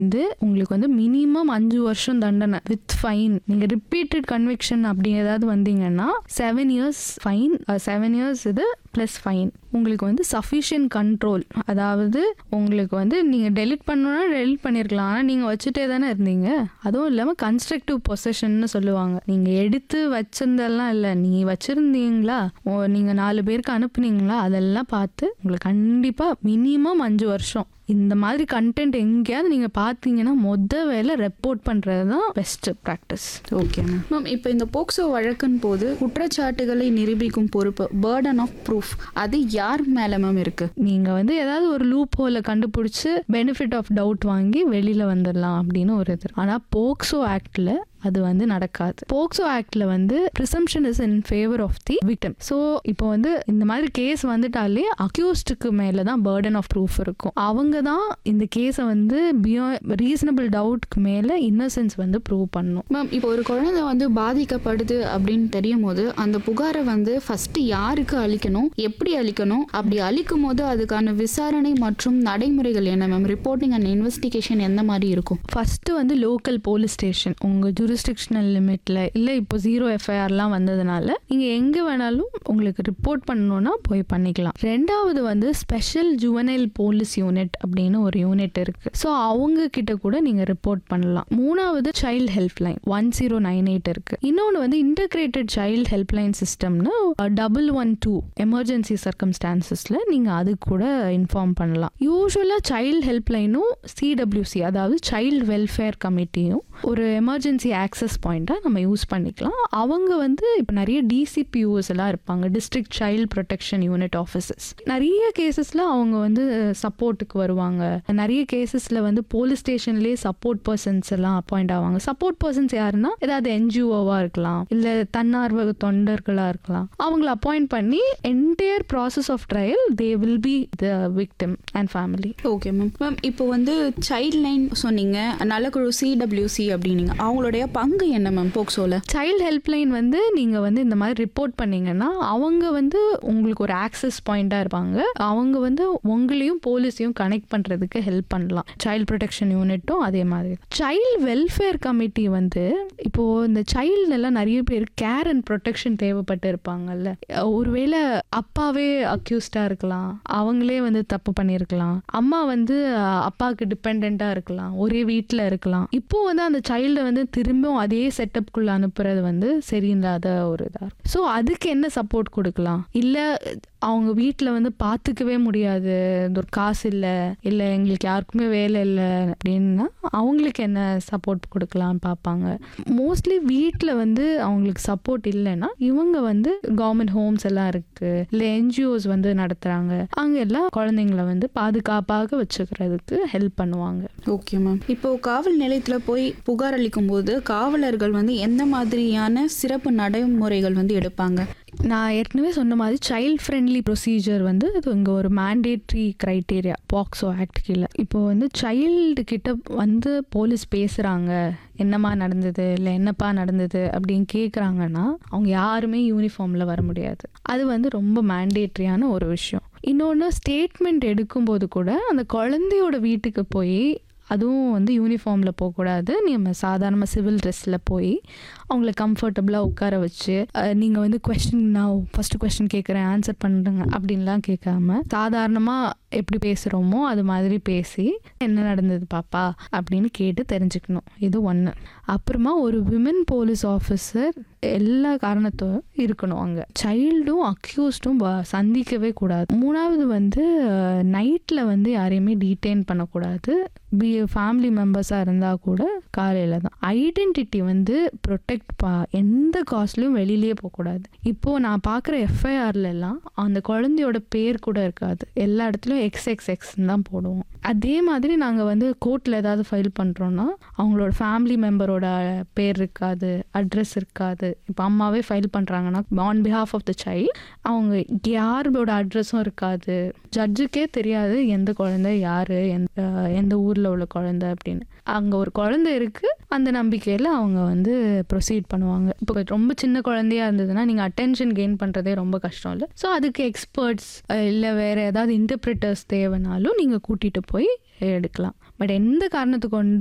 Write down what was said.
வந்து உங்களுக்கு வந்து மினிமம் அஞ்சு வருஷம் தண்டனை வித் ஃபைன் நீங்க ரிப்பீட்டட் கன்விக்ஷன் அப்படி ஏதாவது வந்தீங்கன்னா seven years fine seven years இது ப்ளஸ் ஃபைன் உங்களுக்கு வந்து சஃபிஷியன்ட் கண்ட்ரோல் அதாவது உங்களுக்கு வந்து நீங்கள் டெலிட் பண்ணணும்னா டெலிட் பண்ணியிருக்கலாம் ஆனால் நீங்கள் வச்சுட்டே தானே இருந்தீங்க அதுவும் இல்லாமல் கன்ஸ்ட்ரக்டிவ் பொசஷன்னு சொல்லுவாங்க நீங்கள் எடுத்து வச்சிருந்தெல்லாம் இல்லை நீங்கள் வச்சுருந்தீங்களா நீங்கள் நாலு பேருக்கு அனுப்புனீங்களா அதெல்லாம் பார்த்து உங்களுக்கு கண்டிப்பாக மினிமம் அஞ்சு வருஷம் இந்த மாதிரி கண்டென்ட் எங்கேயாவது நீங்கள் பார்த்தீங்கன்னா மொத வேலை ரெப்போர்ட் பண்ணுறது தான் best practice okay ma'am ma'am இப்போ இந்த போக்சோ வழக்கின் போது குற்றச்சாட்டுகளை நிரூபிக்கும் பொறுப்பு பேர்டன் ஆஃப் ப்ரூஃப் அது யார் மேல மேம் இருக்கு நீங்கள் வந்து ஏதாவது ஒரு லூப் ஹோலை கண்டுபிடிச்சி பெனிஃபிட் ஆஃப் டவுட் வாங்கி வெளியில் வந்துடலாம் அப்படின்னு ஒரு இது ஆனால் போக்சோ ஆக்டில் அது வந்து நடக்காது போக்சோ ஆக்டில் வந்து presumption is in favour of the victim so இப்போ வந்து இந்த மாதிரி கேஸ் வந்துட்டாலே அக்யூஸ்டுக்கு மேலே தான் பேர்டன் ஆஃப் ப்ரூஃப் இருக்கும் அவங்க தான் இந்த கேஸை வந்து பியோ ரீசனபிள் டவுட்க்கு மேலே இன்னசென்ஸ் வந்து ப்ரூவ் பண்ணணும் மேம் இப்போ ஒரு குழந்தை வந்து பாதிக்கப்படுது அப்படின்னு தெரியும் போது அந்த புகாரை வந்து ஃபர்ஸ்ட் யாருக்கு அளிக்கணும் எப்படி அளிக்கணும் அப்படி அளிக்கும் போது அதுக்கான விசாரணை மற்றும் நடைமுறைகள் என்ன மேம் ரிப்போர்ட்டிங் அண்ட் இன்வெஸ்டிகேஷன் எந்த மாதிரி இருக்கும் ஃபஸ்ட்டு வந்து லோக்கல் போலீஸ் ஸ்டேஷன் உங்கள் ஜூரிஸ்டிக்ஷனல் லிமிட்டில் இல்லை இப்போ ஜீரோ எஃப்ஐஆர்லாம் வந்ததுனால நீங்கள் எங்கே வேணாலும் உங்களுக்கு ரிப்போர்ட் பண்ணணும்னா போய் பண்ணிக்கலாம் ரெண்டாவது வந்து ஸ்பெஷல் ஜுவனைல் போலீஸ் யூனிட் அப்படின்னு ஒரு யூனிட் இருக்குது ஸோ அவங்க கிட்ட கூட நீங்கள் ரிப்போர்ட் பண்ணலாம் மூணாவது child help line one zero nine eight இருக்குது இன்னொன்று வந்து இன்டகிரேட்டட் சைல்ட் ஹெல்ப் லைன் சிஸ்டம்னு டபுள் ஒன் டூ எமர்ஜென்சி சர்க்கம்ஸ்டான்சஸில் நீங்கள் அது கூட இன்ஃபார்ம் பண்ணலாம் யூஸ்வலாக சைல்ட் ஹெல்ப் லைனும் சிடபிள்யூசி அதாவது சைல்ட் வெல்ஃபேர் கமிட்டியும் ஒரு எமர்ஜென்சி ஆக்சஸ் பாயிண்ட்டாக நம்ம யூஸ் பண்ணிக்கலாம் அவங்க வந்து இப்போ நிறைய டிசிபியூஸ் எல்லாம் இருப்பாங்க district child protection unit offices நிறைய கேசஸில் அவங்க வந்து சப்போர்ட்டுக்கு வருவாங்க நிறைய கேசஸில் வந்து போலீஸ் ஸ்டேஷன்லேயே சப்போர்ட் பர்சன்ஸ் எல்லாம் அப்பாயிண்ட் ஆவாங்க சப்போர்ட் பர்சன்ஸ் யாருன்னா ஏதாவது என்ஜிஓவாக இருக்கலாம் இல்லை தன்னார்வ தொண்டர்களாக இருக்கலாம் அவங்கள அப்பாயிண்ட் பண்ணி entire process of trial they will be the victim and family okay ma'am ma'am இப்போ வந்து சைல்ட் லைன் சொன்னீங்க நலக்குழு சிடபிள்யூசி அப்படின்னீங்க அவங்களுடைய பங்கு என்ன மேம் போக்சோல சைல்ட் ஹெல்ப்லைன் வந்து நீங்கள் வந்து இந்த மாதிரி ரிப்போர்ட் பண்ணீங்கன்னா அவங்க வந்து உங்களுக்கு ஒரு ஆக்சஸ் பாயிண்ட்டாக இருப்பாங்க அவங்க வந்து உங்களையும் போலீஸையும் கனெக்ட் பண்ணுறதுக்கு ஹெல்ப் பண்ணலாம் சைல்ட் ப்ரொடெக்ஷன் யூனிட்டும் அதே மாதிரி சைல்ட் வெல்ஃபேர் கமிட்டி வந்து இப்போது இந்த சைல்டு எல்லாம் நிறைய பேர் கேர் அண்ட் ப்ரொடெக்ஷன் தேவைப்பட்டு இருப்பாங்கல்ல ஒருவேளை அப்பாவே அக்யூஸ்டாக இருக்கலாம் அவங்களே வந்து தப்பு பண்ணியிருக்கலாம் அம்மா வந்து அஹ், அப்பாவுக்கு டிபெண்ட்டாக இருக்கலாம் ஒரே வீட்டில் இருக்கலாம் இப்போ வந்து அந்த சைல்டை வந்து திரும்பவும் அதே செட்டப்குள்ளே அனுப்புறது வந்து சரியில்லாத ஒரு இதாக இருக்கும் ஸோ அதுக்கு என்ன சப்போர்ட் கொடுக்கலாம் இல்லை அவங்க வீட்டில் வந்து பார்த்துக்கவே முடியாது இந்த ஒரு காசு இல்லை இல்லை எங்களுக்கு யாருக்குமே வேலை இல்லை அப்படின்னா அவங்களுக்கு என்ன சப்போர்ட் கொடுக்கலாம் பார்ப்பாங்க மோஸ்ட்லி வீட்டில் வந்து அவங்களுக்கு சப்போர்ட் இல்லைன்னா இவங்க வந்து கவர்மெண்ட் ஹோம்ஸ் எல்லாம் இருக்கு இல்லை என்ஜிஓஸ் வந்து நடத்துகிறாங்க அங்கே எல்லாம் குழந்தைங்கள வந்து பாதுகாப்பாக வச்சுக்கிறதுக்கு ஹெல்ப் பண்ணுவாங்க ஓகே மேம் இப்போ காவல் நிலையத்தில் போய் புகார் அளிக்கும் போது காவலர்கள் வந்து எந்த மாதிரியான சிறப்பு நடைமுறைகள் வந்து எடுப்பாங்க நான் ஏற்கனவே சொன்ன மாதிரி சைல்ட் ஃப்ரெண்ட்லி ப்ரொசீஜர் வந்து இது இங்கே ஒரு மேண்டேட்ரி க்ரைட்டீரியா பாக்ஸோ ஆக்ட் கீழே இப்போ வந்து சைல்டு கிட்ட வந்து போலீஸ் பேசுகிறாங்க என்னம்மா நடந்தது இல்லை என்னப்பா நடந்தது அப்படின்னு கேட்குறாங்கன்னா அவங்க யாருமே யூனிஃபார்மில் வர முடியாது அது வந்து ரொம்ப மேண்டேட்ரியான ஒரு விஷயம் இன்னொன்று ஸ்டேட்மெண்ட் எடுக்கும்போது கூட அந்த குழந்தையோட வீட்டுக்கு போய் அதுவும் வந்து யூனிஃபார்மில் போகக்கூடாது நம்ம சாதாரண சிவில் ட்ரெஸ்ஸில் போய் அவங்கள கம்ஃபர்டபுளாக உட்கார வச்சு நீங்கள் வந்து கொஸ்டின் நான் ஃபஸ்ட்டு கொஸ்டின் கேட்குறேன் ஆன்சர் பண்ணுறேங்க அப்படின்லாம் கேட்காம சாதாரணமாக எப்படி பேசுகிறோமோ அது மாதிரி பேசி என்ன நடந்தது பாப்பா அப்படின்னு கேட்டு தெரிஞ்சுக்கணும் இது ஒன்று அப்புறமா ஒரு விமன் போலீஸ் ஆஃபீஸர் எல்லா காரணத்தும் இருக்கணும் அங்கே சைல்டும் அக்யூஸ்டும் சந்திக்கவே கூடாது மூணாவது வந்து நைட்டில் வந்து யாரையுமே டீடைன் பண்ணக்கூடாது பி ஃபேமிலி மெம்பர்ஸாக இருந்தால் கூட காலையில் தான் ஐடென்டிட்டி வந்து ப்ரொடெக்ட் பா எந்த காஸ்ட்லையும் வெளியிலேயே போகக்கூடாது இப்போது நான் பார்க்குற எஃப்ஐஆர்லலாம் அந்த குழந்தையோட பேர் கூட இருக்காது எல்லா இடத்துலையும் எக்ஸ் எக்ஸ் எக்ஸ்ன்னு தான் போடுவோம் அதே மாதிரி நாங்கள் வந்து கோர்ட்டில் ஏதாவது ஃபைல் பண்ணுறோன்னா அவங்களோட ஃபேமிலி மெம்பரோட பேர் இருக்காது அட்ரஸ் இருக்காது இப்போ அம்மாவே ஃபைல் பண்ணுறாங்கன்னா on behalf of the child அவங்க யாரோட அட்ரஸும் இருக்காது ஜட்ஜுக்கே தெரியாது எந்த குழந்தை யார் எந்த எந்த ஊரில் உள்ள குழந்தை அப்படின்னு அங்கே ஒரு குழந்தை இருக்குது அந்த நம்பிக்கையில் அவங்க வந்து ப்ரொசீட் பண்ணுவாங்க இப்போ ரொம்ப சின்ன குழந்தையா இருந்ததுன்னா நீங்கள் அட்டென்ஷன் கெயின் பண்ணுறதே ரொம்ப கஷ்டம் இல்லை ஸோ அதுக்கு எக்ஸ்பர்ட்ஸ் இல்லை வேறு ஏதாவது இன்டர்பிரிட்டர்ஸ் டாக்டர்ஸ் தேவைனாலும் நீங்கள் கூட்டிகிட்டு போய் எடுக்கலாம் பட் எந்த காரணத்துக்கு கொண்டு